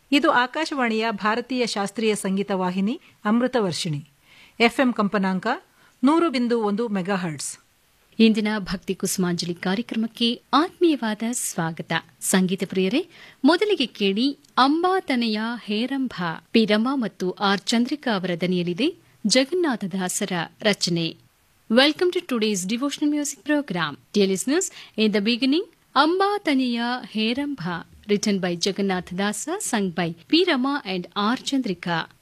ಇದು ಆಕಾಶವಾಣಿಯ ಭಾರತೀಯ ಶಾಸ್ತ್ರೀಯ ಸಂಗೀತ ವಾಹಿನಿ ಅಮೃತ ವರ್ಷಿಣಿ ಎಫ್ಎಂ ಕಂಪನಾಂಕ ನೂರು ಬಿಂದು ಒಂದು ಮೆಗಾಹರ್ಟ್ಸ್ ಇಂದಿನ ಭಕ್ತಿ ಕುಸುಮಾಂಜಲಿ ಕಾರ್ಯಕ್ರಮಕ್ಕೆ ಆತ್ಮೀಯವಾದ ಸ್ವಾಗತ ಸಂಗೀತ ಪ್ರಿಯರೇ ಮೊದಲಿಗೆ ಕೇಳಿ ಅಂಬಾತನೆಯ ಹೇರಂಭ ಪಿರಮ ಮತ್ತು ಆರ್ ಚಂದ್ರಿಕಾ ಅವರ ದನಿಯಲ್ಲಿದೆ ಜಗನ್ನಾಥದಾಸರ ರಚನೆ welcome to today's devotional music programme dear listeners in the beginning ಅಂಬಾತನೆಯ ಹೇರಂಭ written by Jagannatha Dasa, sung by P. Rama and R. Chandrika.